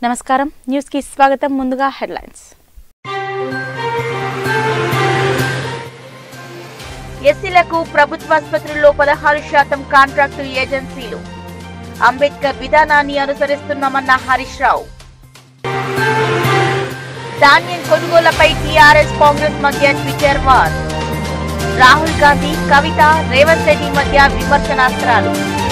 నమస్కారం న్యూస్ కి స్వాగతం ముందుగా హెడ్లైన్స్ ఎస్సీలకు ప్రభుత్వాసుపత్రుల్లో పదహారు శాతం కాంట్రాక్టు ఏజెన్సీలు అంబేద్కర్ విధానాన్ని అనుసరిస్తున్నామన్న హరీష్ రావు ధాన్యం కొనుగోళ్లపై టీఆర్ఎస్ కాంగ్రెస్ మధ్య ట్విట్టర్ వార్ రాహుల్ గాంధీ కవిత రేవంత్ రెడ్డి మధ్య విమర్శనాస్త్రాలు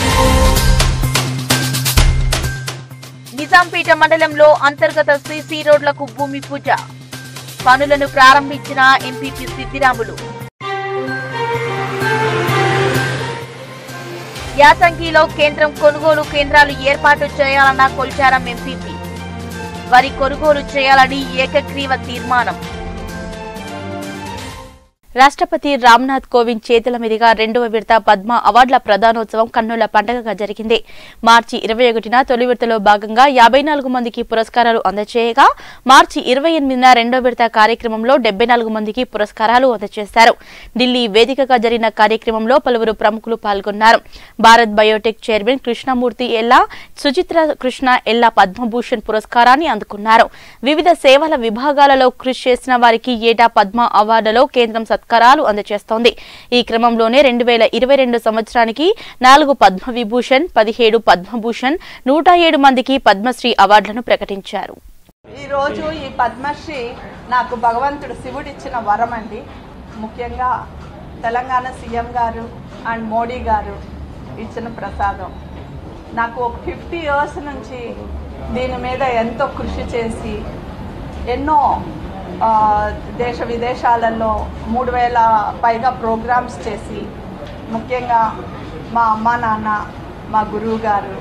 నిజాంపేట మండలంలో అంతర్గత సీసీ రోడ్లకు భూమి పూజ పనులను ప్రారంభించిన ఎంపీపీ సిద్దిరాములు యాసంగిలో కేంద్రం కొనుగోలు కేంద్రాలు ఏర్పాటు చేయాలన్న కొల్చారం ఎంపీపీ వరి కొనుగోలు చేయాలని ఏకగ్రీవ తీర్మానం రాష్ట్రపతి రామ్నాథ్ కోవింద్ చేతుల మీదుగా రెండవ విడత పద్మ అవార్డుల ప్రదానోత్సవం కన్నుల పండగగా జరిగింది మార్చి ఇరవై ఒకటిన తొలి విడతలో భాగంగా యాభై నాలుగు మందికి పురస్కారాలు అందజేయగా మార్చి ఇరవై ఎనిమిదిన రెండో విడత కార్యక్రమంలో డెబ్బై నాలుగు మందికి పురస్కారాలు అందజేశారు ఢిల్లీ వేదికగా జరిగిన కార్యక్రమంలో పలువురు ప్రముఖులు పాల్గొన్నారు భారత్ బయోటెక్ చైర్మన్ కృష్ణమూర్తి ఎల్లా సుచిత్ర కృష్ణ ఎల్లా పద్మభూషణ్ పురస్కారాన్ని అందుకున్నారు వివిధ సేవల విభాగాలలో కృషి చేసిన వారికి ఏటా పద్మ అవార్డులో కేంద్రం సత్కారాలు అందజేస్తోంది ఈ క్రమంలోనే రెండు వేల ఇరవై రెండు సంవత్సరానికి నాలుగు పద్మ విభూషణ్ పదిహేడు పద్మభూషణ్ నూట ఏడు మందికి పద్మశ్రీ అవార్డులను ప్రకటించారు ఈరోజు ఈ పద్మశ్రీ నాకు భగవంతుడు శివుడిచ్చిన వరం అండి ముఖ్యంగా తెలంగాణ సీఎం గారు అండ్ మోడీ గారు ఇచ్చిన ప్రసాదం నాకు ఒక ఫిఫ్టీ ఇయర్స్ నుంచి దీని మీద ఎంతో కృషి చేసి ఎన్నో ఆ, దేశ విదేశాలలో మూడు వేల పైగా ప్రోగ్రామ్స్ చేసి ముఖ్యంగా మా అమ్మ నాన్న మా గురువు గారు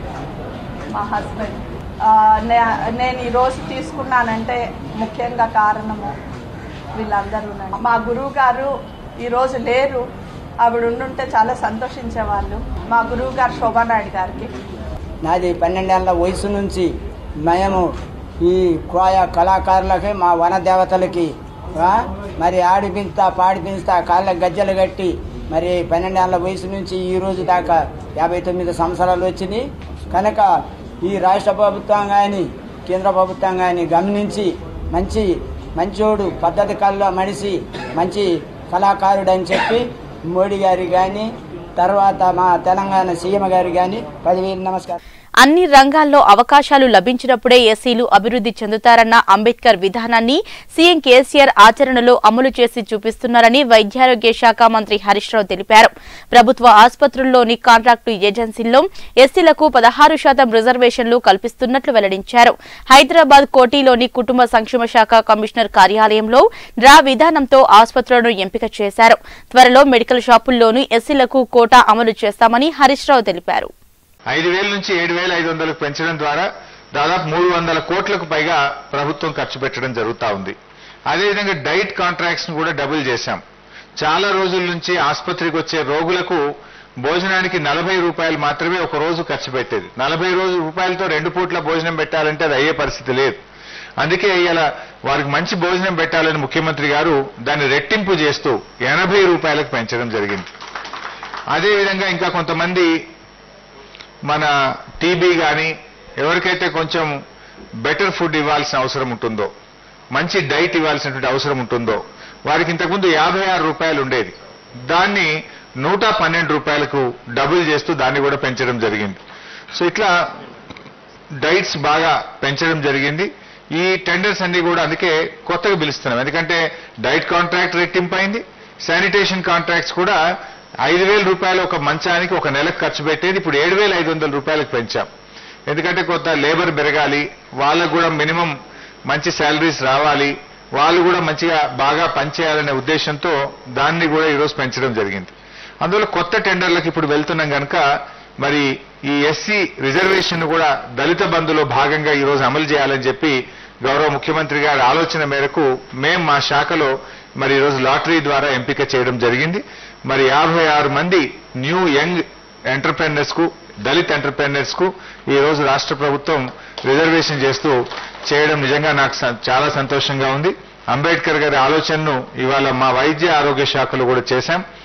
మా హస్బెండ్ ఆ, నే- నేను ఈరోజు తీసుకున్నానంటే ముఖ్యంగా కారణము వీళ్ళందరూ మా గురువు గారు ఈరోజు లేరు ఆవిడ ఉండుంటే చాలా సంతోషించేవాళ్ళు మా గురువు గారు శోభానాయుడు గారికి నాది పన్నెండేళ్ల వయసు నుంచి మేము ఈ కోయ కళాకారులకి మా వన దేవతలకి ఆ, మరి ఆడిపిస్తా పాడిపిస్తా కాళ్ళ గజ్జలు కట్టి మరి పన్నెండేళ్ల వయసు నుంచి ఈ రోజు దాకా యాభై తొమ్మిది సంవత్సరాలు వచ్చినాయి కనుక ఈ రాష్ట్ర ప్రభుత్వం కానీ కేంద్ర ప్రభుత్వం కానీ గమనించి మంచి మంచోడు పద్ధతి కల్లో మనిషి మంచి కళాకారుడు అని చెప్పి మోడీ గారి కానీ తర్వాత మా తెలంగాణ సీఎం గారు కానీ పదివేలు నమస్కారం అన్ని రంగాల్లో అవకాశాలు లభించినప్పుడే ఎస్సీలు అభివృద్ధి చెందుతారన్న అంబేద్కర్ విధానాన్ని సీఎం కేసీఆర్ ఆచరణలో అమలు చేసి చూపిస్తున్నారని వైద్యారోగ్య శాఖ మంత్రి హరీష్ రావు తెలిపారు ప్రభుత్వ ఆసుపత్రుల్లోని కాంట్రాక్టు ఏజెన్సీల్లో ఎస్సీలకు పదహారు శాతం రిజర్వేషన్లు కల్పిస్తున్నట్లు వెల్లడించారు హైదరాబాద్ కోటిలోని కుటుంబ సంక్షేమ శాఖ కమిషనర్ కార్యాలయంలో డ్రా విధానంతో ఆసుపత్రులను ఎంపిక చేశారు త్వరలో మెడికల్ షాపుల్లోనూ ఎస్సీలకు కోటా అమలు చేస్తామని హరీష్ రావు తెలిపారు ఐదు వేల నుంచి ఏడు వేల ఐదు వందలకు పెంచడం ద్వారా దాదాపు మూడు వందల కోట్లకు పైగా ప్రభుత్వం ఖర్చు పెట్టడం జరుగుతా ఉంది అదేవిధంగా డైట్ కాంట్రాక్ట్స్ ను కూడా డబుల్ చేశాం చాలా రోజుల నుంచి ఆసుపత్రికి వచ్చే రోగులకు భోజనానికి నలభై రూపాయలు మాత్రమే ఒక రోజు ఖర్చు పెట్టేది నలభై రోజు రూపాయలతో రెండు పూట్ల భోజనం పెట్టాలంటే అది అయ్యే పరిస్థితి లేదు అందుకే ఇలా వారికి మంచి భోజనం పెట్టాలని ముఖ్యమంత్రి గారు దాన్ని రెట్టింపు చేస్తూ ఎనభై రూపాయలకు పెంచడం జరిగింది అదేవిధంగా ఇంకా కొంతమంది మన టీబీ కానీ ఎవరికైతే కొంచెం బెటర్ ఫుడ్ ఇవ్వాల్సిన అవసరం ఉంటుందో మంచి డైట్ ఇవ్వాల్సినటువంటి అవసరం ఉంటుందో వారికి ఇంతకుముందు యాభై ఆరు రూపాయలు ఉండేది దాన్ని నూట పన్నెండు రూపాయలకు డబుల్ చేస్తూ దాన్ని కూడా పెంచడం జరిగింది సో ఇట్లా డైట్స్ బాగా పెంచడం జరిగింది ఈ టెండర్స్ అన్ని కూడా అందుకే కొత్తగా పిలుస్తున్నాం ఎందుకంటే డైట్ కాంట్రాక్ట్ రెట్టింపు అయింది శానిటేషన్ కాంట్రాక్ట్స్ కూడా ఐదు వేల రూపాయలు ఒక మంచానికి ఒక నెలకు ఖర్చు పెట్టేది ఇప్పుడు ఏడు వేల ఐదు వందల రూపాయలకు పెంచాం ఎందుకంటే కొంత లేబర్ పెరగాలి వాళ్ళకు కూడా మినిమం మంచి శాలరీస్ రావాలి వాళ్ళు కూడా మంచిగా బాగా పనిచేయాలనే ఉద్దేశంతో దాన్ని కూడా ఈరోజు పెంచడం జరిగింది అందువల్ల కొత్త టెండర్లకు ఇప్పుడు వెళ్తున్నాం కనుక మరి ఈ ఎస్సీ రిజర్వేషన్ కూడా దళిత బంధులో భాగంగా ఈ రోజు అమలు చేయాలని చెప్పి గౌరవ ముఖ్యమంత్రి గారి ఆలోచన మేరకు మేం మా శాఖలో మరి ఈరోజు లాటరీ ద్వారా ఎంపిక చేయడం జరిగింది మరి యాభై ఆరు మంది న్యూ యంగ్ ఎంటర్ప్రెనర్స్ కు దళిత్ ఎంటర్ప్రెనర్స్ కు ఈ రోజు రాష్ట్ర ప్రభుత్వం రిజర్వేషన్ చేస్తూ చేయడం నిజంగా నాకు స- చాలా సంతోషంగా ఉంది అంబేద్కర్ గారి ఆలోచనను ఇవాళ మా వైద్య ఆరోగ్య శాఖలో కూడా చేశాం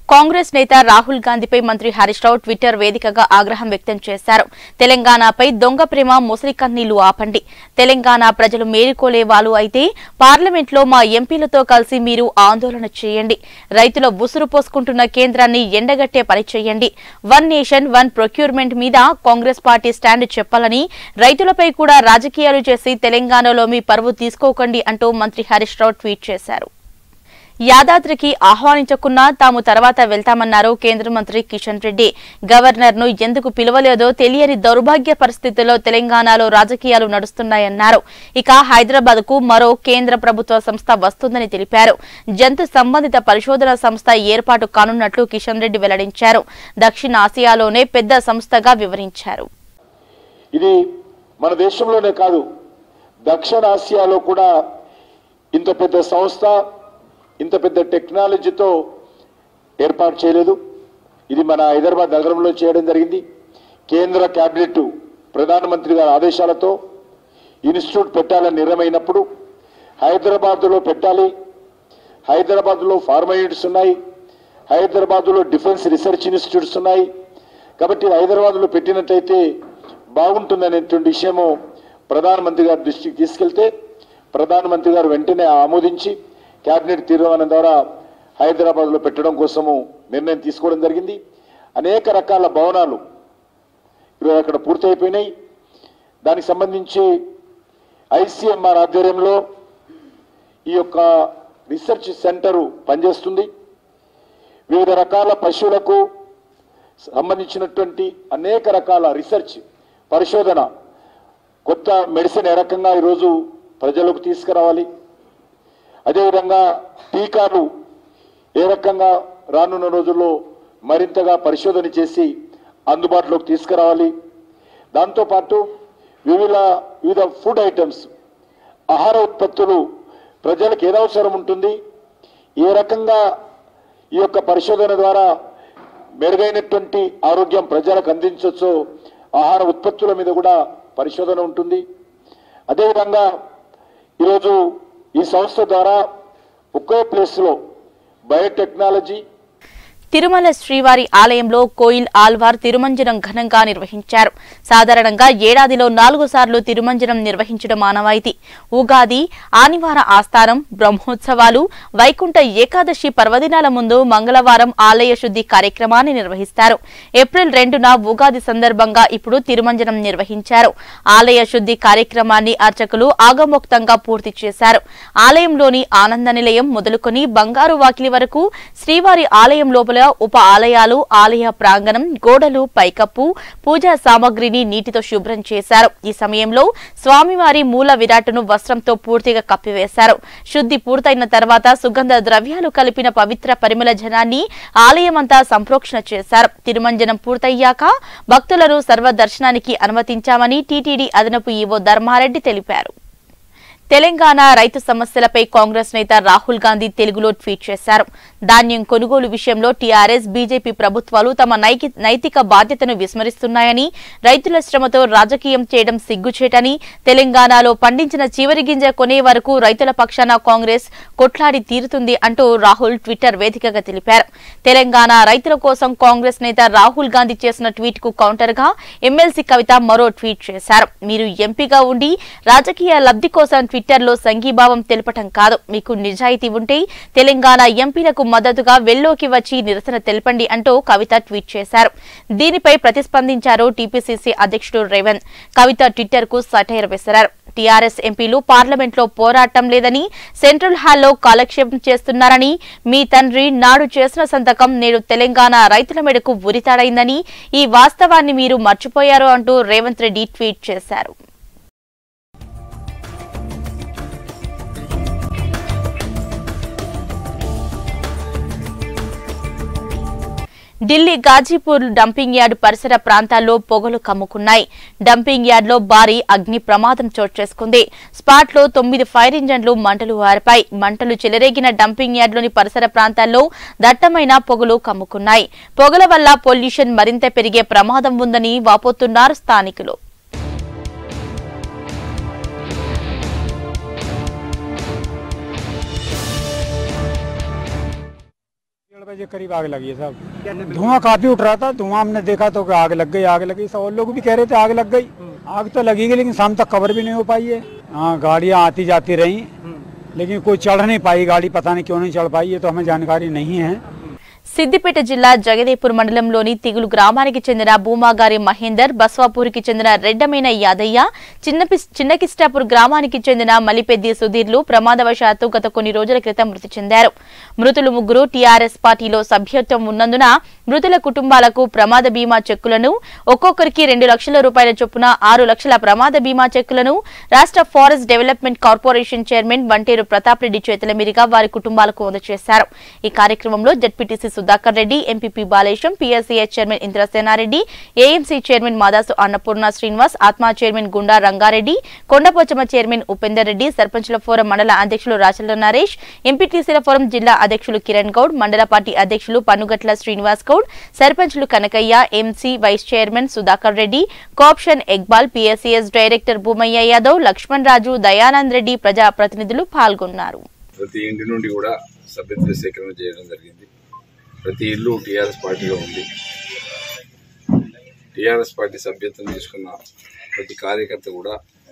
కాంగ్రెస్ నేత రాహుల్ గాంధీపై మంత్రి హరీష్ రావు ట్విట్టర్ వేదికగా ఆగ్రహం వ్యక్తం చేశారు తెలంగాణపై దొంగ ప్రేమ ముసలి కన్నీళ్లు ఆపండి తెలంగాణ ప్రజలు మేలుకోలేవాలు అయితే పార్లమెంట్లో మా ఎంపీలతో కలిసి మీరు ఆందోళన చేయండి రైతుల ఉసురు పోసుకుంటున్న కేంద్రాన్ని ఎండగట్టే పని చేయండి వన్ నేషన్ వన్ ప్రొక్యూర్మెంట్ మీద కాంగ్రెస్ పార్టీ స్టాండ్ చెప్పాలని రైతులపై కూడా రాజకీయాలు చేసి తెలంగాణలో మీ పరువు తీసుకోకండి అంటూ మంత్రి హరీష్ రావు ట్వీట్ చేశారు యాదాద్రికి ఆహ్వానించకున్నా తాము తర్వాత వెళ్తామన్నారు కేంద్ర మంత్రి కిషన్ రెడ్డి గవర్నర్ ను ఎందుకు పిలవలేదో తెలియని దౌర్భాగ్య పరిస్థితుల్లో తెలంగాణలో రాజకీయాలు నడుస్తున్నాయన్నారు ఇక హైదరాబాద్ కు మరో కేంద్ర ప్రభుత్వ సంస్థ వస్తుందని తెలిపారు జంతు సంబంధిత పరిశోధన సంస్థ ఏర్పాటు కానున్నట్లు కిషన్ రెడ్డి వెల్లడించారు దక్షిణ ఆసియాలోనే పెద్ద సంస్థగా వివరించారు ఇది మన దేశంలోనే కాదు దక్షిణ ఆసియాలో కూడా ఇంత పెద్ద సంస్థ ఇంత పెద్ద టెక్నాలజీతో ఏర్పాటు చేయలేదు ఇది మన హైదరాబాద్ నగరంలో చేయడం జరిగింది కేంద్ర కేబినెట్ ప్రధానమంత్రి గారి ఆదేశాలతో ఇన్స్టిట్యూట్ పెట్టాలని నిర్ణయమైనప్పుడు హైదరాబాద్లో పెట్టాలి హైదరాబాద్లో ఫార్మా యూనిట్స్ ఉన్నాయి హైదరాబాద్లో డిఫెన్స్ రీసెర్చ్ ఇన్స్టిట్యూట్స్ ఉన్నాయి కాబట్టి హైదరాబాద్లో పెట్టినట్లయితే బాగుంటుందనేటువంటి విషయము ప్రధానమంత్రి గారి దృష్టికి తీసుకెళ్తే ప్రధానమంత్రి గారు వెంటనే ఆమోదించి కేబినెట్ తీర్మానం ద్వారా హైదరాబాద్లో పెట్టడం కోసము నిర్ణయం తీసుకోవడం జరిగింది అనేక రకాల భవనాలు ఈరోజు అక్కడ పూర్తి అయిపోయినాయి దానికి సంబంధించి ఐసీఎంఆర్ ఆధ్వర్యంలో ఈ యొక్క రీసెర్చ్ సెంటరు పనిచేస్తుంది వివిధ రకాల పశువులకు సంబంధించినటువంటి అనేక రకాల రీసెర్చ్ పరిశోధన కొత్త మెడిసిన్ ఏ రకంగా ఈరోజు ప్రజలకు తీసుకురావాలి అదేవిధంగా టీకాలు ఏ రకంగా రానున్న రోజుల్లో మరింతగా పరిశోధన చేసి అందుబాటులోకి తీసుకురావాలి దాంతోపాటు వివిధ వివిధ ఫుడ్ ఐటమ్స్ ఆహార ఉత్పత్తులు ప్రజలకు ఏది అవసరం ఉంటుంది ఏ రకంగా ఈ యొక్క పరిశోధన ద్వారా మెరుగైనటువంటి ఆరోగ్యం ప్రజలకు అందించవచ్చో ఆహార ఉత్పత్తుల మీద కూడా పరిశోధన ఉంటుంది అదేవిధంగా ఈరోజు ఈ సంస్థ ద్వారా ఒకే ప్లేస్లో బయోటెక్నాలజీ తిరుమల శ్రీవారి ఆలయంలో కోయిల్ ఆల్వార్ తిరుమంజనం ఘనంగా నిర్వహించారు సాధారణంగా ఏడాదిలో నాలుగు సార్లు తిరుమంజనం నిర్వహించడం ఆనవాయితీ ఉగాది ఆనివార ఆస్థానం బ్రహ్మోత్సవాలు వైకుంఠ ఏకాదశి పర్వదినాల ముందు మంగళవారం ఆలయ శుద్ధి కార్యక్రమాన్ని నిర్వహిస్తారు ఏప్రిల్ రెండున ఉగాది సందర్భంగా ఇప్పుడు తిరుమంజనం నిర్వహించారు ఆలయ శుద్ధి కార్యక్రమాన్ని అర్చకులు ఆగమోక్తంగా పూర్తి చేశారు ఆలయంలోని ఆనంద నిలయం మొదలుకొని బంగారు వాకిలి వరకు శ్రీవారి ఆలయం లోపల ఉప ఆలయాలు ఆలయ ప్రాంగణం గోడలు పైకప్పు పూజా సామగ్రిని నీటితో శుభ్రం చేశారు ఈ సమయంలో స్వామివారి మూల విరాట్టును వస్త్రంతో పూర్తిగా కప్పివేశారు శుద్ధి పూర్తయిన తర్వాత సుగంధ ద్రవ్యాలు కలిపిన పవిత్ర పరిమళ జనాన్ని ఆలయమంతా సంప్రోక్షణ చేశారు తిరుమంజనం పూర్తయ్యాక భక్తులను సర్వ దర్శనానికి అనుమతించామని టీటీడీ అదనపు ఈవో ధర్మారెడ్డి తెలిపారు తెలంగాణ రైతు సమస్యలపై కాంగ్రెస్ నేత రాహుల్ గాంధీ తెలుగులో ట్వీట్ చేశారు ధాన్యం కొనుగోలు విషయంలో టీఆర్ఎస్ బీజేపీ ప్రభుత్వాలు తమ నైకి- నైతిక బాధ్యతను విస్మరిస్తున్నాయని రైతుల శ్రమతో రాజకీయం చేయడం సిగ్గుచేటని తెలంగాణలో పండించిన చివరి గింజ కొనే వరకు రైతుల పక్షాన కాంగ్రెస్ కొట్లాడి తీరుతుంది అంటూ రాహుల్ ట్విట్టర్ వేదికగా తెలిపారు తెలంగాణ రైతుల కోసం కాంగ్రెస్ నేత రాహుల్ గాంధీ చేసిన ట్వీట్ కు కౌంటర్ గా ఎమ్మెల్సీ కవిత మరో ట్వీట్ చేశారు మీరు ఎంపీగా ఉండి రాజకీయ లబ్ధి కోసం ట్విట్టర్లో సంఘీభావం తెలపటం కాదు మీకు నిజాయితీ ఉంటే తెలంగాణ ఎంపీలకు మద్దతుగా వెల్లోకి వచ్చి నిరసన తెలపండి అంటూ కవిత ట్వీట్ చేశారు దీనిపై ప్రతిస్పందించారు టీపీసీసీ అధ్యక్షుడు రేవంత్ కవిత ట్విట్టర్ కు సటైర్ విసిరారు టీఆర్ఎస్ ఎంపీలు పార్లమెంట్లో పోరాటం లేదని సెంట్రల్ హాల్లో కాలక్షేపం చేస్తున్నారని మీ తండ్రి నాడు చేసిన సంతకం నేడు తెలంగాణ రైతుల మెడకు ఉరితాడైందని ఈ వాస్తవాన్ని మీరు మర్చిపోయారు అంటూ రేవంత్ రెడ్డి ట్వీట్ చేశారు ఢిల్లీ గాజీపూర్ డంపింగ్ యార్డ్ పరిసర ప్రాంతాల్లో పొగలు కమ్ముకున్నాయి డంపింగ్ యార్డ్లో భారీ అగ్ని ప్రమాదం చోటు చేసుకుంది స్పాట్ లో తొమ్మిది ఫైర్ ఇంజన్లు మంటలు వారిపాయి మంటలు చెలరేగిన డంపింగ్ యార్డ్లోని పరిసర ప్రాంతాల్లో దట్టమైన పొగలు కమ్ముకున్నాయి పొగల వల్ల పొల్యూషన్ మరింత పెరిగే ప్రమాదం ఉందని వాపోతున్నారు స్థానికులు ఇక్కడ बजे करीब आग लगी है साहब धुआं काफी उठ रहा था धुआं हमने देखा तो कि आग लग गई आग लगी सब और लोग भी कह रहे थे आग लग गई आग तो लगेगी लेकिन शाम तक कवर भी नहीं हो पाई है हाँ गाड़ियाँ आती जाती रही लेकिन कोई चढ़ नहीं पाई गाड़ी पता नहीं क्यों नहीं चढ़ पाई ये तो हमें जानकारी नहीं है సిద్దిపేట జిల్లా జగదేపూర్ మండలంలోని తిగులు గ్రామానికి చెందిన భూమాగారి మహేందర్ బస్వాపూర్కి చెందిన రెడ్డమైన యాదయ్య చిన్నపి చిన్నకిష్టాపూర్ గ్రామానికి చెందిన మలిపెద్ది సుధీర్లు ప్రమాదవశాత్తు గత కొన్ని రోజుల క్రితం మృతి చెందారు మృతులు ముగ్గురు టీఆర్ఎస్ పార్టీలో సభ్యత్వం ఉన్నందున మృతుల కుటుంబాలకు ప్రమాద బీమా చెక్కులను ఒక్కొక్కరికి రెండు లక్షల రూపాయల చొప్పున ఆరు లక్షల ప్రమాద బీమా చెక్కులను రాష్ట్ర forest development corporation chairman Banteru Pratap Reddy చేతుల మీదుగా వారి కుటుంబాలకు అందజేశారు ఈ కార్యక్రమంలో ZPTC Sudhakar Reddy MPP Balesham PSCS chairman Indrasena Reddy AMC chairman Madasu Annapurna Srinivas ATMA chairman Gunda Ranga Reddy Kondapochamma chairman Upender Reddy సర్పంచుల ఫోరం మండల అధ్యక్షులు రాచల నరేష్ ఎంపీటీసీల ఫోరం జిల్లా అధ్యక్షులు కిరణ్ గౌడ్ మండల పార్టీ అధ్యక్షులు పన్నుగట్ల శ్రీనివాస్ గౌడ్ సర్పంచులు Kanakaiah MC vice chairman Sudhakar Reddy cooption Iqbal PSCS director Bhoomaiah Yadav Lakshman Raju Dayanand Reddy ప్రజా ప్రతినిధులు పాల్గొన్నారు ప్రతి ఇంటి నుండి కూడా సభ్యత్వ సేకరణ చేయడం జరిగింది ప్రతి ఇల్లు టీఆర్ఎస్ పార్టీలో ఉంది టీఆర్ఎస్ పార్టీ సభ్యత్వం తీసుకున్న ప్రతి కార్యకర్త కూడా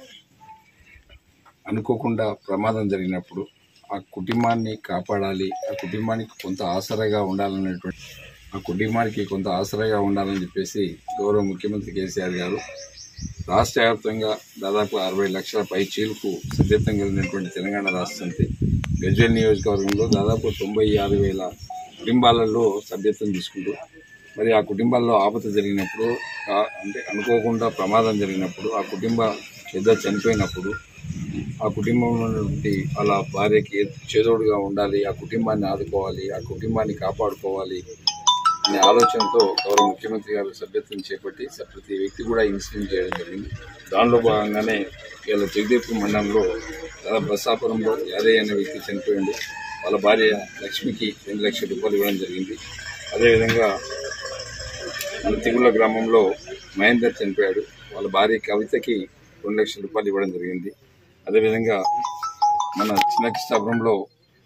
అనుకోకుండా ప్రమాదం జరిగినప్పుడు ఆ కుటుంబాన్ని కాపాడాలి ఆ కుటుంబానికి కొంత ఆసరాగా ఉండాలనేటువంటి ఆ కుటుంబానికి కొంత ఆసరాగా ఉండాలని చెప్పేసి గౌరవ ముఖ్యమంత్రి కేసీఆర్ గారు రాష్ట్ర వ్యాప్తంగా దాదాపు అరవై లక్షల పై చీలకు సభ్యత్వం కలిగినటువంటి తెలంగాణ రాష్ట్ర సమితి గజ్వేల్ నియోజకవర్గంలో దాదాపు తొంభై ఆరు వేల కుటుంబాలలో సభ్యత్వం తీసుకుంటూ మరి ఆ కుటుంబాల్లో ఆపద జరిగినప్పుడు ఆ- అంటే అనుకోకుండా ప్రమాదం జరిగినప్పుడు ఆ కుటుంబ పెద్ద చనిపోయినప్పుడు ఆ కుటుంబంలో ఉన్నటువంటి వాళ్ళ భార్యకి చేదోడుగా ఉండాలి ఆ కుటుంబాన్ని ఆదుకోవాలి ఆ కుటుంబాన్ని కాపాడుకోవాలి అనే ఆలోచనతో గౌరవ ముఖ్యమంత్రి గారు సభ్యత్వం చేపట్టి స- ప్రతి వ్యక్తి కూడా ఇన్సులిన్ చేయడం జరిగింది దానిలో భాగంగానే ఇవాళ జగదేపూర్ మండలంలో దాదాపు బస్సాపురంలో యాదయ్య అనే వ్యక్తి చనిపోయింది వాళ్ళ భార్య లక్ష్మికి రెండు లక్షల రూపాయలు ఇవ్వడం జరిగింది అదేవిధంగా మన తిగుల గ్రామంలో మహేందర్ చనిపోయాడు వాళ్ళ భార్య కవితకి రెండు లక్షల రూపాయలు ఇవ్వడం జరిగింది అదేవిధంగా మన చిన్న కృష్ణాపురంలో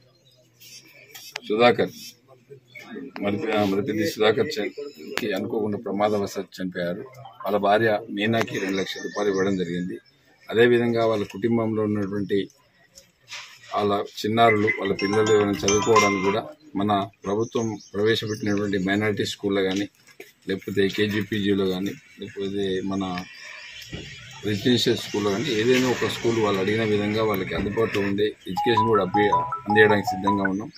సుధాకర్ మరి మరిపెద్ది సుధాకర్ చని- కి అనుకోకుండా ప్రమాదవశాత్తు చనిపోయారు వాళ్ళ భార్య మీనాకి రెండు లక్షల రూపాయలు ఇవ్వడం జరిగింది అదేవిధంగా వాళ్ళ కుటుంబంలో ఉన్నటువంటి వాళ్ళ చిన్నారులు వాళ్ళ పిల్లలు ఏమైనా చదువుకోవడానికి కూడా మన ప్రభుత్వం ప్రవేశపెట్టినటువంటి మైనారిటీ స్కూల్లో కానీ లేకపోతే కేజీపీజీలో కానీ లేకపోతే మన రెసిడెన్షియల్ స్కూల్లో కానీ ఏదైనా ఒక స్కూల్ వాళ్ళు అడిగిన విధంగా వాళ్ళకి అందుబాటులో ఉండే ఎడ్యుకేషన్ కూడా అప్పి అందించడానికి సిద్ధంగా ఉన్నాం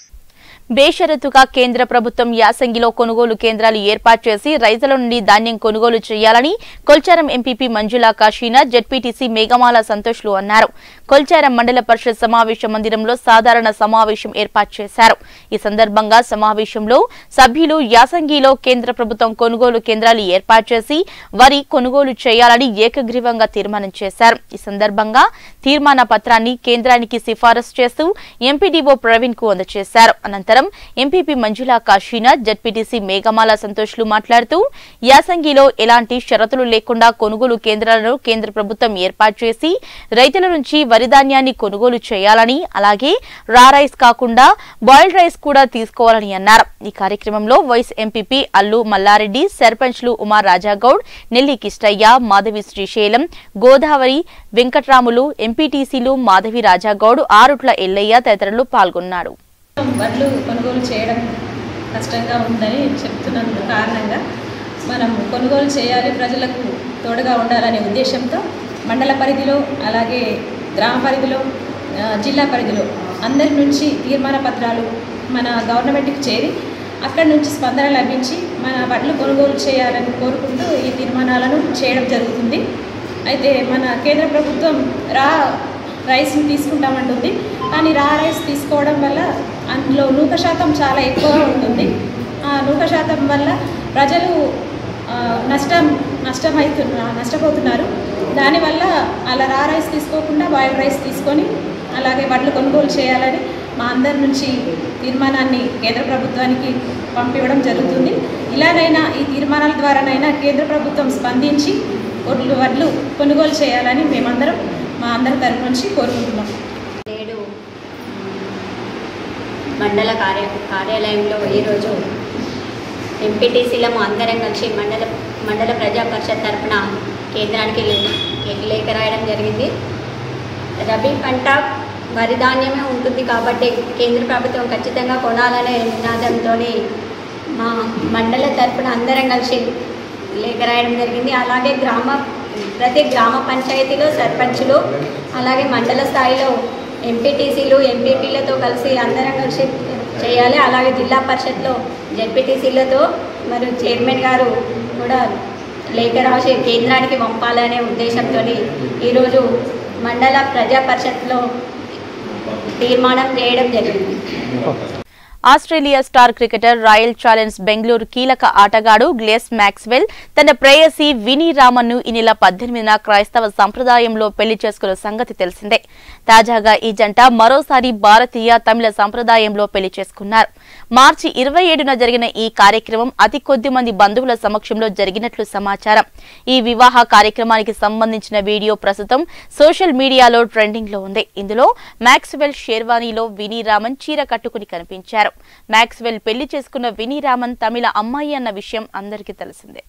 బేషరతుగా కేంద్ర ప్రభుత్వం యాసంగిలో కొనుగోలు కేంద్రాలు ఏర్పాటు చేసి రైతుల నుండి ధాన్యం కొనుగోలు చేయాలని కొల్చారం ఎంపీపీ మంజులా కాశీనాథ్ జెడ్పీటీసీ మేఘమాల సంతోష్లు అన్నారు కొల్చారం మండల పరిషత్ సమావేశ మందిరంలో సాధారణ సమావేశం ఏర్పాటు చేశారు ఈ సందర్భంగా సమావేశంలో సభ్యులు యాసంగిలో కేంద్ర ప్రభుత్వం కొనుగోలు కేంద్రాలు ఏర్పాటు చేసి వరి కొనుగోలు చేయాలని ఏకగ్రీవంగా తీర్మానం చేశారు ఈ సందర్భంగా తీర్మాన పత్రాన్ని కేంద్రానికి సిఫారసు చేస్తూ ఎంపీడీఓ ప్రవీణ్ కు అందజేశారు అనంతరం ఎంపీపీ మంజులా కాశీనాథ్ జడ్పీటీసీ మేఘమాల సంతోష్లు మాట్లాడుతూ యాసంగిలో ఎలాంటి షరతులు లేకుండా కొనుగోలు కేంద్రాలను కేంద్ర ప్రభుత్వం ఏర్పాటు చేసి రైతుల నుంచి వరి ధాన్యాన్ని కొనుగోలు చేయాలని అలాగే రా రైస్ కాకుండా బాయిల్డ్ రైస్ కూడా తీసుకోవాలని అన్నారు ఈ కార్యక్రమంలో వైస్ ఎంపీపీ అల్లు మల్లారెడ్డి సర్పంచ్లు ఉమా రాజాగౌడ్ నెల్లి కిష్టయ్య మాధవి శ్రీశైలం గోదావరి వెంకట్రాములు ఎంపీటీసీలు మాధవి రాజాగౌడ్ ఆరుట్ల ఎల్లయ్య తదితరులు పాల్గొన్నారు వడ్లు కొనుగోలు చేయడం కష్టంగా ఉందని చెప్తున్నందుకు కారణంగా మనం కొనుగోలు చేయాలి ప్రజలకు తోడుగా ఉండాలనే ఉద్దేశంతో మండల పరిధిలో అలాగే గ్రామ పరిధిలో ఆ, జిల్లా పరిధిలో అందరి నుంచి తీర్మాన పత్రాలు మన గవర్నమెంట్కి చేరి అక్కడి నుంచి స్పందన లభించి మన వడ్లు కొనుగోలు చేయాలని కోరుకుంటూ ఈ తీర్మానాలను చేయడం జరుగుతుంది అయితే మన కేంద్ర ప్రభుత్వం రా రైస్ని తీసుకుంటామంటుంది కానీ రా రైస్ తీసుకోవడం వల్ల అందులో నూక శాతం చాలా ఎక్కువగా ఉంటుంది ఆ నూక శాతం వల్ల ప్రజలు ఆ, నష్టం నష్టమవుతున్నా నష్టపోతున్నారు దానివల్ల అలా రా రైస్ తీసుకోకుండా బాయిల్ రైస్ తీసుకొని అలాగే వడ్లు కొనుగోలు చేయాలని మా అందరి నుంచి తీర్మానాన్ని కేంద్ర ప్రభుత్వానికి పంపివ్వడం జరుగుతుంది ఇలాగైనా ఈ తీర్మానాల ద్వారానైనా కేంద్ర ప్రభుత్వం స్పందించి వడ్లు వడ్లు కొనుగోలు చేయాలని మేమందరం మా అందరి తరపు నుంచి కోరుకుంటున్నాం నేడు మండల కార్య కార్యాలయంలో ఈరోజు ఎంపీటీసీలము అందరం కలిసి మండల మండల ప్రజా పరిషత్ తరఫున కేంద్రానికి లే- లేఖ రాయడం జరిగింది రబీ పంట వరి ధాన్యమే ఉంటుంది కాబట్టి కేంద్ర ప్రభుత్వం ఖచ్చితంగా కొనాలనే నినాదంతో మా మండల తరఫున అందరం కలిసి లేఖ రాయడం జరిగింది అలాగే గ్రామ ప్రతి గ్రామ పంచాయతీలో సర్పంచులు అలాగే మండల స్థాయిలో ఎంపీటీసీలు ఎంపీపీలతో కలిసి అందరం కలిసి చేయాలి అలాగే జిల్లా పరిషత్లో జెడ్పీటీసీలతో మరియు చైర్మన్ గారు కూడా లేఖ రాసి కేంద్రానికి పంపాలనే ఉద్దేశంతో ఈరోజు మండల ప్రజా పరిషత్లో తీర్మానం చేయడం జరిగింది Australia star cricketer royal challenge Bengaluru కీలక ఆటగాడు గ్లేస్ మ్యాక్స్వెల్ తన ప్రేయసి వినీ రామన్ ను ఈ నెల పద్దెనిమిదిన క్రైస్తవ సంప్రదాయంలో పెళ్లి చేసుకున్న సంగతి తెలిసిందే తాజాగా ఈ జంట మరోసారి భారతీయ తమిళ సంప్రదాయంలో పెళ్లి చేసుకున్నారు మార్చి ఇరవై ఏడున జరిగిన ఈ కార్యక్రమం అతి కొద్ది మంది బంధువుల సమక్షంలో జరిగినట్లు సమాచారం ఈ వివాహ కార్యక్రమానికి సంబంధించిన వీడియో ప్రస్తుతం సోషల్ మీడియాలో ట్రెండింగ్ లో ఉంది ఇందులో మ్యాక్స్వెల్ షేర్వానీలో వినీ రామన్ చీర కట్టుకుని కనిపించారు మ్యాక్స్వెల్ పెళ్లి చేసుకున్న వినీ రామన్ తమిళ అమ్మాయి అన్న విషయం అందరికీ తెలిసిందే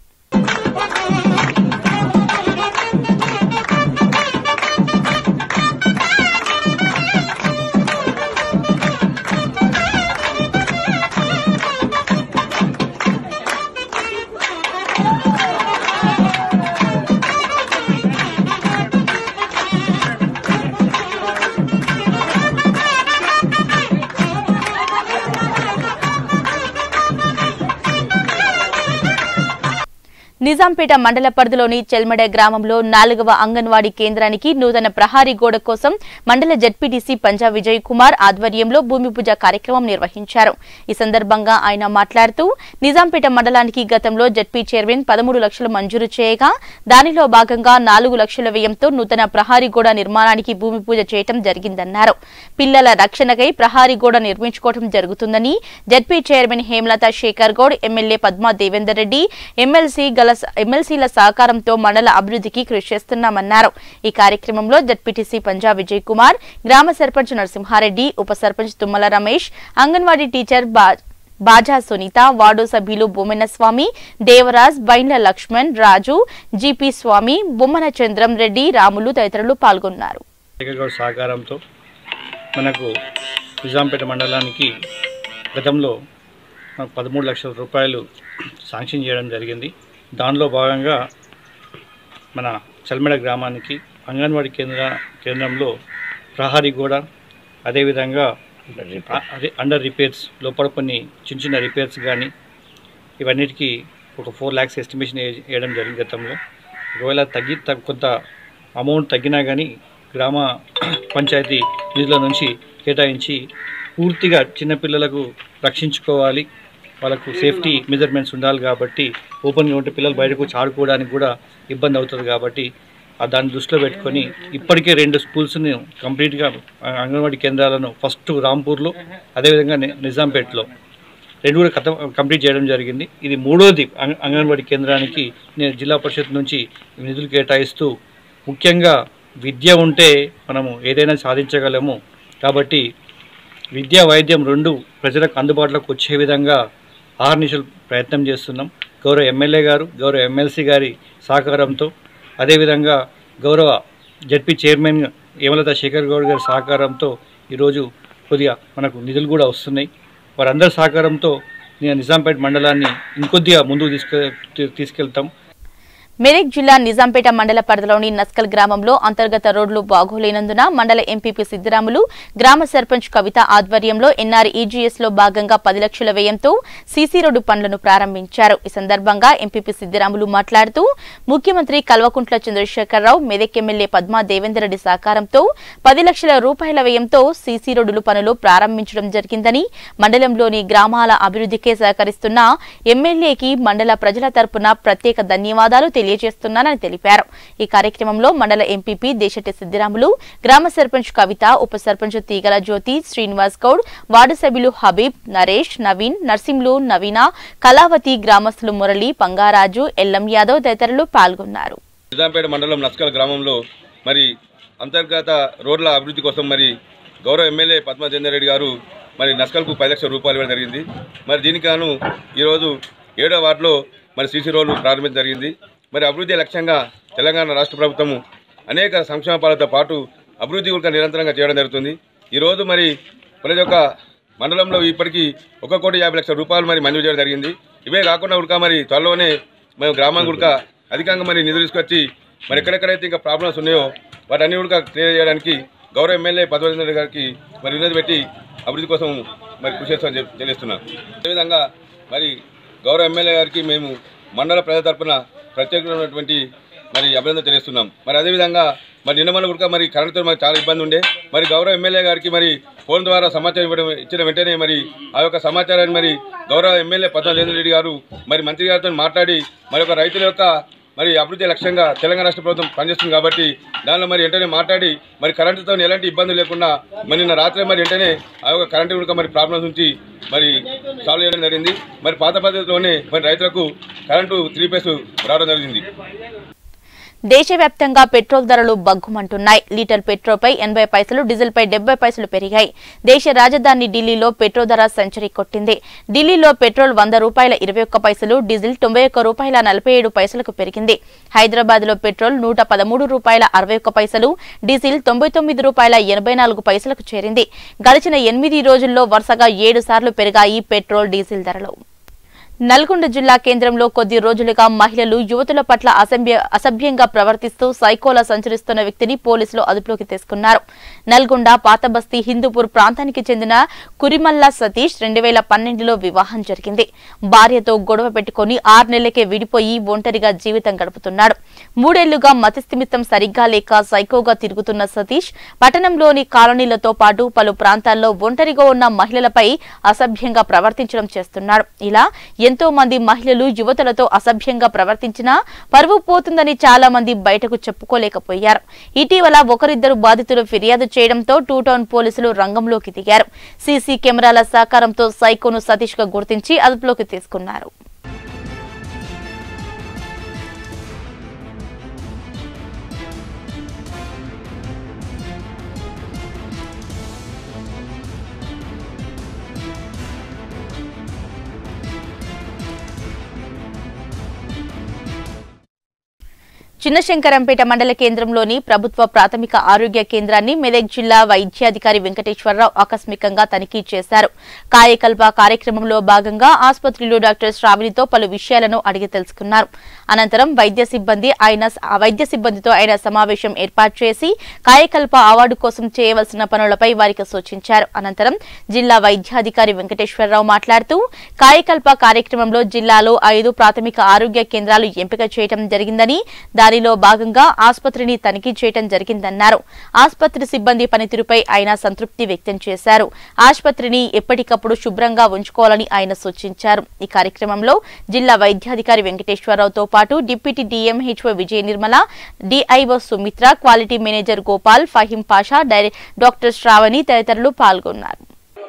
నిజాంపేట మండల పరిధిలోని చెల్మడ గ్రామంలో నాలుగవ అంగన్వాడీ కేంద్రానికి నూతన ప్రహారీ గోడ కోసం మండల జడ్పీటీసీ పంజా విజయ్ కుమార్ ఆధ్వర్యంలో భూమి పూజ కార్యక్రమం నిర్వహించారు ఈ సందర్భంగా ఆయన మాట్లాడుతూ నిజాంపేట మండలానికి గతంలో జడ్పీ చైర్మన్ పదమూడు లక్షలు మంజూరు చేయగా దానిలో భాగంగా నాలుగు లక్షల వ్యయంతో నూతన ప్రహారీ గోడ నిర్మాణానికి భూమి పూజ చేయటం జరిగిందన్నారు పిల్లల రక్షణకై ప్రహారీ గోడ నిర్మించుకోవడం జరుగుతుందని ZP chairman Hemalatha Shekar Goud MLA Padma Devender Reddy MLC గల ఎమ్మెల్సీల సహకారంతో మండల అభివృద్ధికి కృషి చేస్తున్నామన్నారు ఈ కార్యక్రమంలో జడ్పీటీసీ పంజాబ్ విజయ్ కుమార్ గ్రామ సర్పంచ్ నరసింహారెడ్డి ఉప సర్పంచ్ తుమ్మల రమేష్ అంగన్వాడీ టీచర్ బా బాజా సునీత వార్డు సభ్యులు బొమ్మెన స్వామి దేవరాజ్ బైండ్ల లక్ష్మణ్ రాజు జీపీ స్వామి బొమ్మన చంద్రం రెడ్డి రాములు తదితరులు పాల్గొన్నారు గౌడ్ సహకారంతో మనకు నిజాంపేట మండలానికి గతంలో మనకు పదమూడు లక్షల రూపాయలు శాంక్షన్ చేయడం జరిగింది దానిలో భాగంగా మన చల్మెడ గ్రామానికి అంగన్వాడీ కేంద్ర కేంద్రంలో ప్రహారీ గోడ అదేవిధంగా ఆ- అదే అండర్ రిపేర్స్ లోపల కొన్ని చిన్న చిన్న రిపేర్స్ కానీ ఇవన్నిటికీ ఒక ఫోర్ ల్యాక్స్ ఎస్టిమేషన్ వే- వేయడం జరిగింది గతంలో ఒకవేళ తగ్గి త- కొంత అమౌంట్ తగ్గినా కానీ గ్రామ పంచాయతీ నిధుల నుంచి కేటాయించి పూర్తిగా చిన్నపిల్లలకు రక్షించుకోవాలి వాళ్ళకు సేఫ్టీ మెజర్మెంట్స్ ఉండాలి కాబట్టి ఓపెన్గా ఉంటే పిల్లలు బయటకు వచ్చి ఆడుకోవడానికి కూడా ఇబ్బంది అవుతుంది కాబట్టి ఆ దాన్ని దృష్టిలో పెట్టుకొని ఇప్పటికే రెండు స్కూల్స్ని కంప్లీట్గా ఆ, అంగన్వాడీ కేంద్రాలను ఫస్ట్ రాంపూర్లో అదేవిధంగా ని- నిజాంపేటలో రెండు కూడా కథ కంప్లీట్ చేయడం జరిగింది ఇది మూడోది అంగ- అంగన్వాడీ కేంద్రానికి నేను జిల్లా పరిషత్ నుంచి నిధులు కేటాయిస్తూ ముఖ్యంగా విద్య ఉంటే మనము ఏదైనా సాధించగలము కాబట్టి విద్య వైద్యం రెండు ప్రజలకు అందుబాటులోకి వచ్చే విధంగా ఆహర్నిశలు ప్రయత్నం చేస్తున్నాం గౌరవ ఎమ్మెల్యే గారు గౌరవ ఎమ్మెల్సీ గారి సహకారంతో అదేవిధంగా గౌరవ జడ్పీ చైర్మన్ యమలత శేఖర్ గౌడ్ గారి సహకారంతో ఈరోజు కొద్దిగా మనకు నిధులు కూడా వస్తున్నాయి వారందరి సహకారంతో నేను నిజాంపేట మండలాన్ని ఇంకొద్దిగా ముందుకు తీసుకె తీసుకెళ్తాం మెదక్ జిల్లా నిజాంపేట మండల పరిధిలోని నస్కల్ గ్రామంలో అంతర్గత రోడ్లు బాగోలేనందున మండల ఎంపీపీ సిద్దిరాములు గ్రామ సర్పంచ్ కవిత ఆధ్వర్యంలో ఎన్ఆర్ ఈజీఎస్ లో భాగంగా పది లక్షల వ్యయంతో సీసీ రోడ్డు పనులను ప్రారంభించారు ఈ సందర్భంగా ఎంపీపీ సిద్దిరాములు మాట్లాడుతూ ముఖ్యమంత్రి కల్వకుంట్ల చంద్రశేఖరరావు మెదక్ ఎమ్మెల్యే పద్మా దేవేందర్ రెడ్డి సహకారంతో పది లక్షల రూపాయల వ్యయంతో సీసీ రోడ్డులు పనులు ప్రారంభించడం జరిగిందని మండలంలోని గ్రామాల అభివృద్ధికే సహకరిస్తున్న ఎమ్మెల్యేకి మండల ప్రజల తరపున ప్రత్యేక ధన్యవాదాలు తెలియజేస్తున్నానని తెలిపారు ఈ కార్యక్రమంలో మండల ఎంపీపీ దేశటి సిద్దిరాములు గ్రామ సర్పంచ్ కవిత ఉప సర్పంచ్ తీగల జ్యోతి శ్రీనివాస్ గౌడ్ వార్డు సభ్యులు హబీబ్ నరేష్ నవీన్ నర్సింలు నవీన కళావతి గ్రామస్తులు మురళి పంగారాజు ఎల్లం యాదవ్ తదితరులు పాల్గొన్నారు నిజాంపేట మండలం నస్కల్ గ్రామంలో మరి అంతర్గత రోడ్ల అభివృద్ధి కోసం మరి గౌరవ ఎమ్మెల్యే పద్మచంద్ర రెడ్డి గారు మరి నస్కల్కు పది లక్షల రూపాయలు ఇవ్వడం జరిగింది మరి దీనికి గాను ఈరోజు ఏడో వార్డులో మరి సీసీ రోడ్లు ప్రారంభించడం జరిగింది మరి అభివృద్ధి లక్ష్యంగా తెలంగాణ రాష్ట్ర ప్రభుత్వము అనేక సంక్షేమ పాలనతో పాటు అభివృద్ధి కూడా నిరంతరంగా చేయడం జరుగుతుంది ఈరోజు మరి ప్రతి ఒక్క మండలంలో ఇప్పటికీ ఒక కోటి యాభై లక్షల రూపాయలు మరి మంజూరు చేయడం జరిగింది ఇవే కాకుండా ఉడక మరి త్వరలోనే మేము గ్రామం గుడక అధికంగా మరి నిధులు తీసుకొచ్చి మరి ఎక్కడెక్కడైతే ఇంకా ప్రాబ్లమ్స్ ఉన్నాయో వాటన్ని కూడా క్లియర్ చేయడానికి గౌరవ ఎమ్మెల్యే పద్మనాభ రెడ్డి గారికి మరి వినతి పెట్టి అభివృద్ధి కోసం మరి కృషి చేస్తామని చెప్పి తెలియజేస్తున్నాను అదేవిధంగా మరి గౌరవ ఎమ్మెల్యే గారికి మేము మండల ప్రజల తరపున ప్రత్యేకమైనటువంటి మరి అభినందన తెలియజేస్తున్నాం మరి అదేవిధంగా మరి నిన్న మన కూడా మరి కరెంటుతో మనకు చాలా ఇబ్బంది ఉండే మరి గౌరవ ఎమ్మెల్యే గారికి మరి ఫోన్ ద్వారా సమాచారం ఇవ్వడం ఇచ్చిన వెంటనే మరి ఆ యొక్క సమాచారాన్ని మరి గౌరవ ఎమ్మెల్యే పద్మనాభ రెడ్డి గారు మరి మంత్రి గారితో మాట్లాడి మరి ఒక రైతుల యొక్క మరి అభివృద్ధి లక్ష్యంగా తెలంగాణ రాష్ట్ర ప్రభుత్వం పనిచేస్తుంది కాబట్టి దానిలో మరి వెంటనే మాట్లాడి మరి కరెంటుతో ఎలాంటి ఇబ్బంది లేకుండా మరి నిన్న రాత్రి మరి వెంటనే ఆ యొక్క కరెంటు కూడా మరి ప్రాబ్లమ్స్ నుంచి మరి సాల్వ్ చేయడం జరిగింది మరి పాత పద్ధతిలోనే మరి రైతులకు కరెంటు త్రీ పేస్ రావడం జరిగింది దేశవ్యాప్తంగా పెట్రోల్ ధరలు బగ్గుమంటున్నాయి లీటర్ పెట్రోల్పై ఎనభై పైసలు డీజిల్పై డెబ్బై పైసలు పెరిగాయి దేశ రాజధాని ఢిల్లీలో పెట్రోల్ ధర సెంచరీ కొట్టింది ఢిల్లీలో పెట్రోల్ వంద రూపాయల ఇరవై ఒక్క పైసలు డీజిల్ తొంభై ఒక్క రూపాయల నలభై ఏడు పైసలకు పెరిగింది హైదరాబాద్ లో పెట్రోల్ నూట పదమూడు రూపాయల అరవై ఒక్క పైసలు డీజిల్ తొంభై తొమ్మిది రూపాయల ఎనభై నాలుగు పైసలకు చేరింది గడిచిన ఎనిమిది రోజుల్లో వరుసగా ఏడు సార్లు పెరిగాయి పెట్రోల్ డీజిల్ ధరలు నల్గొండ జిల్లా కేంద్రంలో కొద్ది రోజులుగా మహిళలు యువతుల పట్ల అసభ్య అసభ్యంగా ప్రవర్తిస్తూ సైకోలా సంచరిస్తున్న వ్యక్తిని పోలీసులు అదుపులోకి తీసుకున్నారు నల్గొండ పాతబస్తీ హిందూపూర్ ప్రాంతానికి చెందిన కురిమల్ల సతీష్ రెండు వేల పన్నెండులో వివాహం జరిగింది భార్యతో గొడవ పెట్టుకుని ఆరు నెలలకే విడిపోయి ఒంటరిగా జీవితం గడుపుతున్నాడు మూడేళ్లుగా మతిస్థిమితం సరిగ్గా లేక సైకోగా తిరుగుతున్న సతీష్ పట్టణంలోని కాలనీలతో పాటు పలు ప్రాంతాల్లో ఒంటరిగా ఉన్న మహిళలపై అసభ్యంగా ప్రవర్తించడం చేస్తున్నాడు ఇలా ఎంతో మంది మహిళలు యువతులతో అసభ్యంగా ప్రవర్తించినా పరువు పోతుందని చాలా మంది బయటకు చెప్పుకోలేకపోయారు ఇటీవల ఒకరిద్దరు బాధితులు ఫిర్యాదు చేయడంతో టూ టౌన్ పోలీసులు రంగంలోకి దిగారు సీసీ కెమెరాల సహకారంతో సైకోను సతీష్ గా గుర్తించి అదుపులోకి తీసుకున్నారు చిన్నశంకరంపేట మండల కేంద్రంలోని ప్రభుత్వ ప్రాథమిక ఆరోగ్య కేంద్రాన్ని మెదక్ జిల్లా వైద్యాధికారి వెంకటేశ్వరరావు ఆకస్మికంగా తనిఖీ చేశారు కాయకల్ప కార్యక్రమంలో భాగంగా ఆసుపత్రిలో డాక్టర్ శ్రావణితో పలు విషయాలను అడిగి తెలుసుకున్నారు అనంతరం వైద్య సిబ్బంది ఆయన ఆ వైద్య సిబ్బందితో ఆయన సమావేశం ఏర్పాటు చేసి కాయకల్ప అవార్డు కోసం చేయవలసిన పనులపై వారికి సూచించారు అనంతరం జిల్లా వైద్యాధికారి వెంకటేశ్వరరావు మాట్లాడుతూ కాయకల్ప కార్యక్రమంలో జిల్లాలో ఐదు ప్రాథమిక ఆరోగ్య కేంద్రాలు ఎంపిక చేయడం జరిగిందని దానిలో భాగంగా ఆసుపత్రిని తనిఖీ చేయడం జరిగిందన్నారు ఆసుపత్రి సిబ్బంది పనితీరుపై ఆయన సంతృప్తి వ్యక్తం చేశారు ఆసుపత్రిని ఎప్పటికప్పుడు శుభ్రంగా ఉంచుకోవాలని ఆయన సూచించారు ఈ కార్యక్రమంలో జిల్లా వైద్యాధికారి వెంకటేశ్వరరావుతో పాటు deputy DMHO Vijaya Nirmala DIO Sumitra quality manager Gopal Faheem Pasha డైరె- డాక్టర్ శ్రావణి తదితరులు పాల్గొన్నారు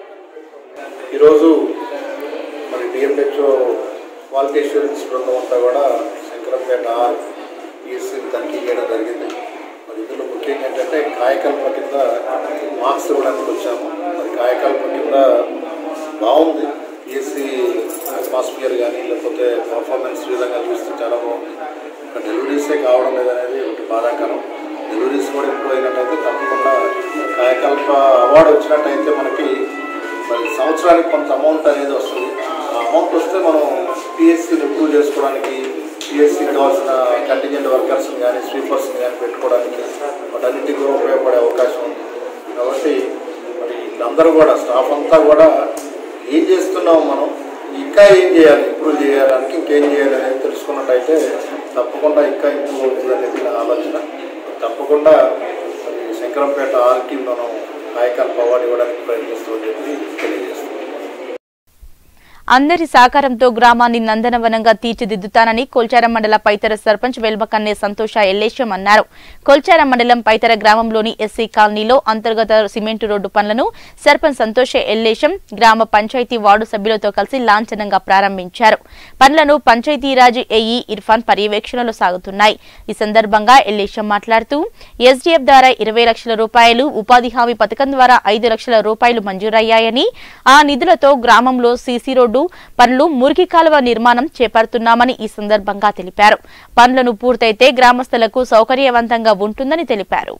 ఈరోజు మరి డిఎంహెచ్ఓ క్వాలిటీ ఇన్సూరెన్స్ బృందం అంతా కూడా శంకరంపేట ఈసీ తనిఖీ చేయడం జరిగింది మరి ఇందులో ముఖ్యంగా ఏంటంటే కాయకల్ప కింద మార్క్స్ ఇవ్వడానికి వచ్చాము మరి కాయకల్ప కింద బాగుంది ఈసీ అట్మాస్ఫియర్ కానీ లేకపోతే పర్ఫార్మెన్స్ విధంగా చూస్తే చాలా బాగుంది ఇంకా డెలివరీసే కావడం లేదనేది ఒకటి బాధాకరం డెలివరీస్ కూడా ఇంప్రూవ్ అయినట్టయితే తప్పకుండా కాయకల్ప అవార్డు వచ్చినట్టయితే మనకి మరి సంవత్సరానికి కొంత అమౌంట్ అనేది వస్తుంది ఆ అమౌంట్ వస్తే మనం పిఎస్సీని ఇంప్రూవ్ చేసుకోవడానికి పిఎస్సీకి కావాల్సిన కంటింజెంట్ వర్కర్స్ని కానీ స్వీపర్స్ని కానీ పెట్టుకోవడానికి వాటన్నిటికీ కూడా ఉపయోగపడే అవకాశం ఉంది కాబట్టి మరి వీళ్ళందరూ కూడా స్టాఫ్ అంతా కూడా ఏం చేస్తున్నాం మనం ఇంకా ఏం చేయాలి ఇంప్రూవ్ చేయడానికి ఇంకేం చేయాలి అనేది తెలుసుకున్నట్టయితే తప్పకుండా ఇంకా ఇంప్రూవ్ అవుతుంది అనేది నా ఆలోచన తప్పకుండా మరి శంకరంపేట ఆర్కి మనం కాయకల్ప అవార్డు ఇవ్వడానికి ప్రయత్నిస్తామని చెప్పి తెలియజేస్తున్నాం అందరి సహకారంతో గ్రామాన్ని నందనవనంగా తీర్చిదిద్దుతానని కొల్చారం మండల పైతర సర్పంచ్ వెల్మకన్నే సంతోష ఎల్లేశం అన్నారు కొల్చారం మండలం పైతర గ్రామంలోని ఎస్సీ కాలనీలో అంతర్గత సిమెంటు రోడ్డు పనులను సర్పంచ్ సంతోష ఎల్లేశం గ్రామ పంచాయతీ వార్డు సభ్యులతో కలిసి లాంఛనంగా ప్రారంభించారు పనులను పంచాయతీరాజ్ ఏఈ ఇర్ఫాన్ పర్యవేక్షణలో సాగుతున్నాయి ఈ సందర్భంగా ఎల్లేశం మాట్లాడుతూ ఎస్డీఎఫ్ ద్వారా ఇరవై లక్షల రూపాయలు ఉపాధి హామీ పథకం ద్వారా ఐదు లక్షల రూపాయలు మంజూరయ్యాయని ఆ నిధులతో గ్రామంలో సీసీ రోడ్డు పనులు మురికి కాలువ నిర్మాణం చేపడుతున్నామని ఈ సందర్భంగా తెలిపారు పనులను పూర్తయితే గ్రామస్తులకు సౌకర్యవంతంగా ఉంటుందని తెలిపారు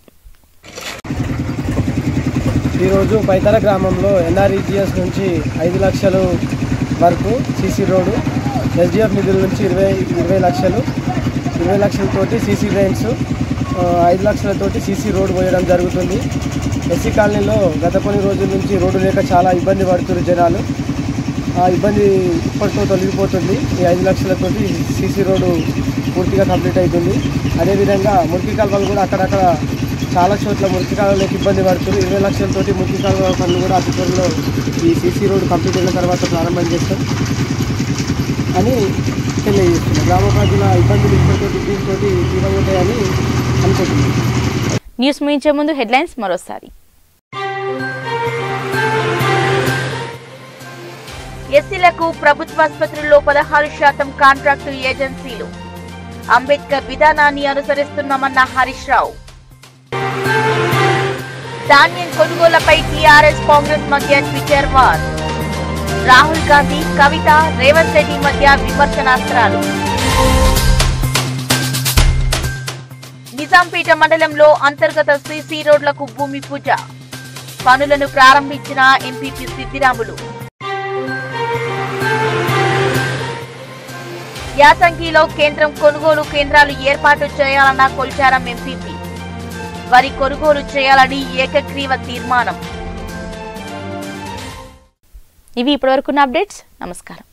ఈరోజు పైతల గ్రామంలో ఎన్ఆర్ఈజిఎస్ నుంచి ఐదు లక్షలు వరకు సీసీ రోడ్డు ఎస్డిఎఫ్ నిధుల నుంచి ఇరవై ఇరవై లక్షలు ఇరవై లక్షలతోటి సీసీ డ్రైన్స్ ఆ, ఐదు లక్షలతోటి సీసీ రోడ్డు పోయడం జరుగుతుంది ఎస్సీ కాలనీలో గత కొన్ని రోజుల నుంచి రోడ్డు లేక చాలా ఇబ్బంది పడుతున్నారు జనాలు ఆ ఇబ్బంది ఇప్పటితో తొలగిపోతుంది ఈ ఐదు లక్షలతోటి సీసీ రోడ్డు పూర్తిగా కంప్లీట్ అవుతుంది అదేవిధంగా మురికి కాలువలు కూడా అక్కడక్కడ చాలా చోట్ల మురికి కాలువలకు ఇబ్బంది పడుతుంది ఇరవై లక్షలతోటి మురికి కాలువ పనులు కూడా అతి త్వరలో ఈ సీసీ రోడ్డు కంప్లీట్ అయిన తర్వాత ప్రారంభం చేస్తాం అని తెలియజేస్తున్నాం గ్రామ ప్రజల ఇబ్బందులు ఇప్పటితో దీంతో తీరవుతాయని అనుకుంటున్నాం న్యూస్ ముగించే ముందు హెడ్లైన్స్ మరోసారి ఎస్సీలకు ప్రభుత్వాసుపత్రుల్లో పదహారు శాతం కాంట్రాక్టు ఏజెన్సీలు అంబేద్కర్ విధానాన్ని అనుసరిస్తున్నామన్న హరీష్ రావు ధాన్యం కొనుగోళ్లపై టీఆర్ఎస్ కాంగ్రెస్ మధ్య ట్విట్టర్ వార్ రాహుల్ గాంధీ కవిత రేవంత్ రెడ్డి మధ్య విమర్శనాస్త్రాలు నిజాంపేట మండలంలో అంతర్గత సీసీ రోడ్లకు భూమి పూజ పనులను ప్రారంభించిన ఎంపీపీ సిద్దిరాములు యాసంగిలో కేంద్రం కొనుగోలు కేంద్రాలు ఏర్పాటు చేయాలన్న కొల్చారం ఎంపీపీ వరి కొనుగోలు చేయాలని ఏకగ్రీవ తీర్మానం ఇవి ఇప్పటివరకున్న అప్డేట్స్ నమస్కారం